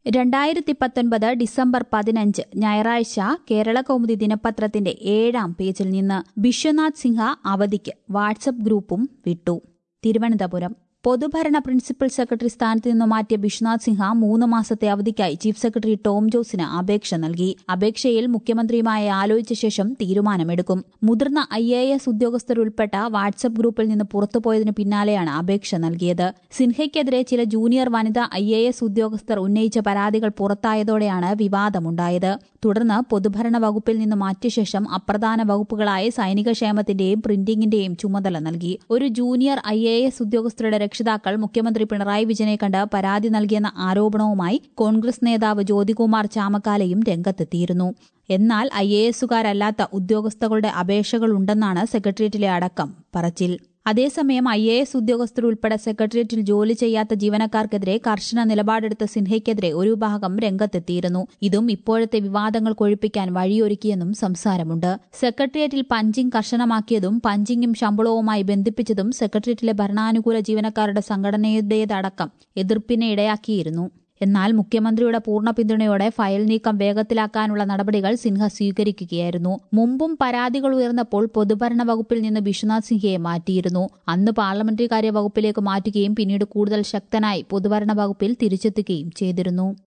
രണ്ടായിരത്തി പത്തൊൻപത് ഡിസംബർ പതിനഞ്ച് ഞായറാഴ്ച കേരള കൗമുദി ദിനപത്രത്തിന്റെ ഏഴാം പേജിൽ നിന്ന് ബിശ്വനാഥ് സിൻഹ അവധിക്ക് വാട്സപ്പ് ഗ്രൂപ്പും വിട്ടു തിരുവനന്തപുരം പൊതുഭരണ പ്രിൻസിപ്പൽ സെക്രട്ടറി സ്ഥാനത്ത് നിന്ന് മാറ്റിയ ബിശ്വനാഥ് സിൻഹ മൂന്ന് മാസത്തെ അവധിക്കായി ചീഫ് സെക്രട്ടറി ടോം ജോസിന് അപേക്ഷ നൽകി അപേക്ഷയിൽ മുഖ്യമന്ത്രിയുമായി ആലോചിച്ച ശേഷം തീരുമാനമെടുക്കും മുതിർന്ന ഐ എ എസ് ഉദ്യോഗസ്ഥരുൾപ്പെട്ട വാട്സപ്പ് ഗ്രൂപ്പിൽ നിന്ന് പുറത്തുപോയതിനു പിന്നാലെയാണ് അപേക്ഷ നൽകിയത് സിൻഹയ്ക്കെതിരെ ചില ജൂനിയർ വനിതാ ഐ എ എസ് ഉദ്യോഗസ്ഥർ ഉന്നയിച്ച പരാതികൾ പുറത്തായതോടെയാണ് വിവാദമുണ്ടായത് തുടർന്ന് പൊതുഭരണ വകുപ്പിൽ നിന്ന് മാറ്റിയ ശേഷം അപ്രധാന വകുപ്പുകളായ സൈനിക ക്ഷേമത്തിന്റെയും പ്രിന്റിംഗിന്റെയും ചുമതല നൽകി ഒരു ജൂനിയർ ഐ എ എസ് ഉദ്യോഗസ്ഥരുടെ രക്ഷിതാക്കൾ മുഖ്യമന്ത്രി പിണറായി വിജയനെ കണ്ട് പരാതി നൽകിയെന്ന ആരോപണവുമായി കോൺഗ്രസ് നേതാവ് ജ്യോതികുമാർ ചാമക്കാലയും രംഗത്തെത്തിയിരുന്നു എന്നാൽ ഐ എ എസുകാരല്ലാത്ത ഉദ്യോഗസ്ഥകളുടെ അപേക്ഷകളുണ്ടെന്നാണ് സെക്രട്ടേറിയറ്റിലെ അടക്കം പറച്ചിൽ അതേസമയം ഐ എ എസ് ഉദ്യോഗസ്ഥരുൾപ്പെടെ സെക്രട്ടേറിയറ്റിൽ ജോലി ചെയ്യാത്ത ജീവനക്കാർക്കെതിരെ കർശന നിലപാടെടുത്ത സിൻഹയ്ക്കെതിരെ ഒരു ഭാഗം രംഗത്തെത്തിയിരുന്നു ഇതും ഇപ്പോഴത്തെ വിവാദങ്ങൾ കൊഴുപ്പിക്കാൻ വഴിയൊരുക്കിയെന്നും സംസാരമുണ്ട് സെക്രട്ടേറിയറ്റിൽ പഞ്ചിംഗ് കർശനമാക്കിയതും പഞ്ചിങ്ങും ശമ്പളവുമായി ബന്ധിപ്പിച്ചതും സെക്രട്ടേറിയറ്റിലെ ഭരണാനുകൂല ജീവനക്കാരുടെ സംഘടനയുടേതടക്കം എതിർപ്പിനെ ഇടയാക്കിയിരുന്നു എന്നാൽ മുഖ്യമന്ത്രിയുടെ പൂർണ്ണ പിന്തുണയോടെ ഫയൽ നീക്കം വേഗത്തിലാക്കാനുള്ള നടപടികൾ സിൻഹ സ്വീകരിക്കുകയായിരുന്നു മുമ്പും പരാതികൾ ഉയർന്നപ്പോൾ പൊതുഭരണ വകുപ്പിൽ നിന്ന് വിശ്വനാഥ് സിൻഹയെ മാറ്റിയിരുന്നു അന്ന് പാർലമെന്ററി കാര്യ വകുപ്പിലേക്ക് മാറ്റുകയും പിന്നീട് കൂടുതൽ ശക്തനായി പൊതുഭരണ വകുപ്പിൽ തിരിച്ചെത്തുകയും ചെയ്തിരുന്നു